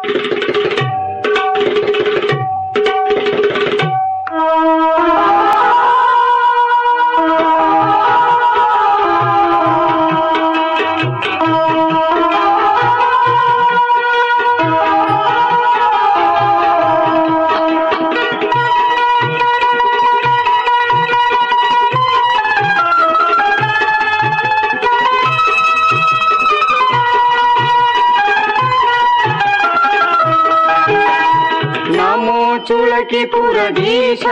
ನಮೋ ಚುಳಕಿಪುರದೀಶ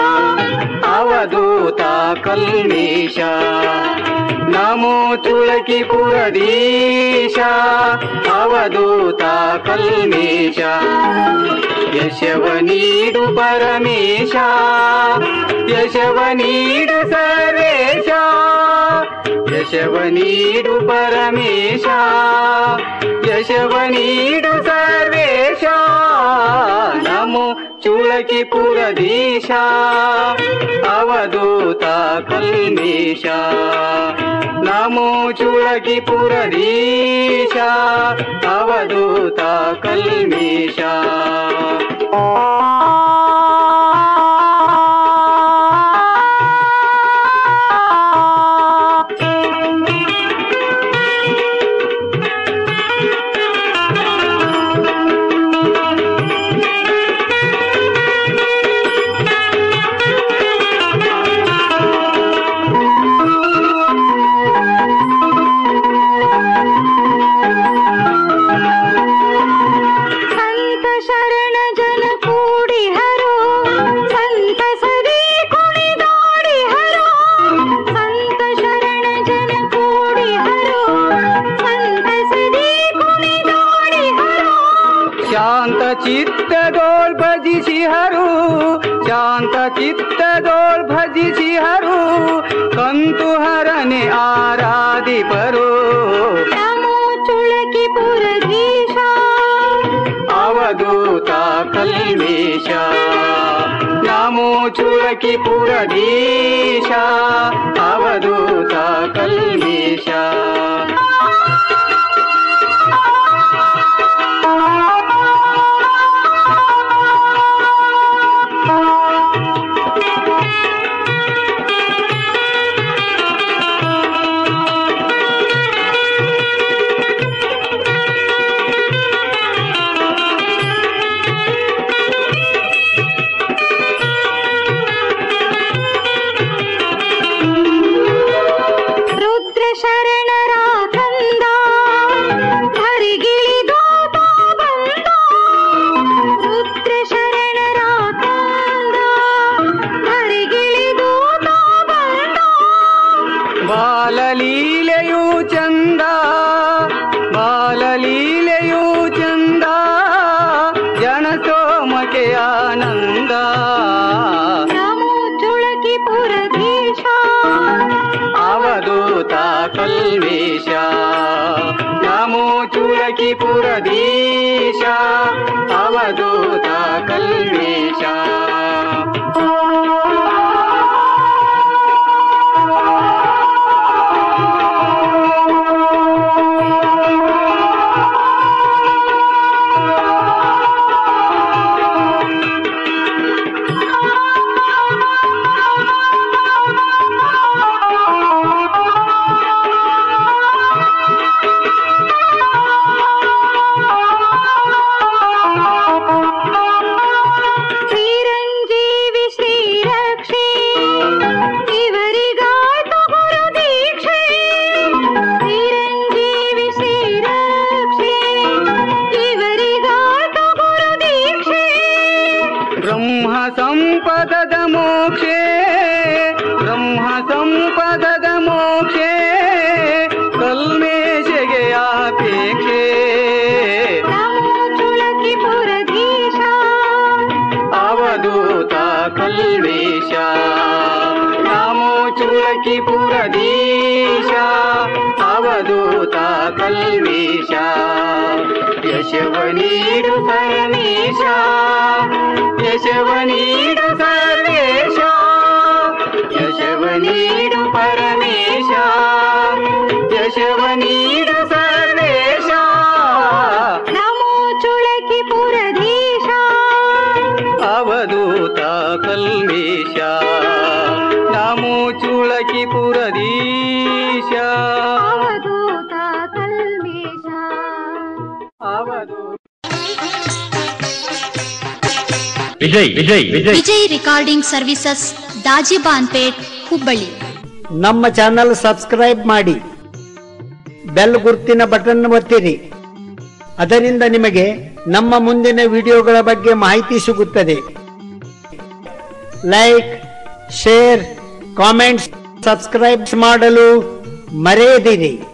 ಅವಧೂತ ಕಲ್ಮೇಶ ನಮೋ ಚುಳಕಿಪುರದೀಶ ಅವಧೂತ ಕಲ್ಮೇಶ ಯಶವ ನೀಡು ಪರಮೇಶ ಯಶವ ನೀಡು ಸರ್ವೇಶ ಯಶವ ನೀಡು ಪರಮೇಶ ಯಶವ ನೀಡು ಸರ್ವೇಶ ನಮೋ ಚುಳಕಿಪುರದೀಶ ಅವಧೂತ ಕಲ್ಮೇಶ ನಮೋ ಚುಳಕಿಪುರದೀಶ ಅವಧೂತ ಕಲ್ಮೇಶ ಸಂತ ಶರಣ ಜನ ಕೂಡಿ ಹರೋ ಸಂತ ಸದಿ ಕುಣಿದಾಡಿ ಹರೋ ಸಂತ ಶರಣ ಜನ ಕೂಡಿ ಹರೋ ಸಂತ ಸದಿ ಕುಣಿದಾಡಿ ಹರೋ ಶಾಂತ ಚಿತ್ತದೋಳ್ ಭಜಿಸಿಹರು ಶಾಂತ ಚಿತ್ತದೋಳ್ ಭಜಿಸಿಹರು ಕಂತು ಹರನೆ ಆರಾಧಿಪರು ನಮೋ ಚುಳಕಿ ಪುರಧೀಶ ಅವಧೂತ ಕಲ್ಮೇಶ ನಮೋ ಚುಳಕಿ ಪುರದೀಶ ಅವಧೂತ ಕಲ್ಮೇಶ ರುದ್ರ ಶರಣರ ಕಂದ ಹರಿಗಿಳಿದು ತಾ ಬಂದ ರುದ್ರ ಶರಣರ ಕಂದ ಹರಿಗಿಳಿದು ತಾ ಬಂದ ಬಾಲಲೀಲೆಯು ಚಂದ ಬಾಲಲೀಲೆಯು ಚಂದ ಜನ ಸೋಮಕೆ ಆನಂದ ನಮೋ ಚುಳಕಿ ಪುರಧೀಶ ಅವಧೂತ ಕಲ್ವೇಶ ನಮೋ ಚುಳಕಿ ಪುರದೀಶ ಅವಧೂತ ಕಲ್ವೇಶ ಶ್ರೀರಂಜೀವಿ ಶ್ರೀರಕ್ಷೆ ಇವರಿಗಾತು ಗುರು ದೀಕ್ಷೆ ಶ್ರೀರಂಜೀವಿ ಶ್ರೀರಕ್ಷೆ ಇವರಿಗಾತು ಗುರು ದೀಕ್ಷೆ ಬ್ರಹ್ಮ ಸಂಪದದ ಮೋಕ್ಷೆ ಬ್ರಹ್ಮ ಸಂಪದದ ಮೋಕ್ಷೆ ಕಲ್ಮೇಶಗೆ ಅಪೇಕ್ಷೆ ನಮೋ ಚುಳಕಿ ಪುರಧೀಶ ಅವಧೂತ ಕಲ್ವೇಶ ನಮೋ ಚುಳಕಿ ಪುರದೀಶ ಅವಧೂತ ಕಲ್ವೇಶ ಯಶವ ನೀಡು ಪರಮೇಶ ಯಶವ ನೀಡು ಸರ್ವೇಶ ಯಶವ ನೀಡು ಪರಮೇಶ ಯಶವ ನೀಡು ಸರ್ವೇಶ ನಮೋ ಚುಳಕಿ ಕಲ್ಮೇಶ ನಮೋ ಚುಳಕಿ ಪುರದೀಶ ಅವಧೂತ ಕಲ್ಮೇಶ ಅವಧೂ ವಿಜಯ್ ವಿಜಯ್ ವಿಜಯ್ ವಿಜಯ್ ರಿಕಾರ್ಡಿಂಗ್ ಸರ್ವಿಸಸ್ ದಾಜಿಬಾನ್ಪೇಟ್ ಹುಬ್ಬಳ್ಳಿ ನಮ್ಮ ಚಾನಲ್ ಸಬ್ಸ್ಕ್ರೈಬ್ ಮಾಡಿ ಬೆಲ್ ಗುರ್ತಿನ ಬಟನ್ ಒತ್ತಿರಿ ಅದರಿಂದ ನಿಮಗೆ ನಮ್ಮ ಮುಂದಿನ ವಿಡಿಯೋಗಳ ಬಗ್ಗೆ ಮಾಹಿತಿ ಸಿಗುತ್ತದೆ ಲೈಕ್ ಶೇರ್ ಕಾಮೆಂಟ್ಸ್ ಸಬ್ಸ್ಕ್ರೈಬ್ ಮಾಡಲು ಮರೆಯದಿರಿ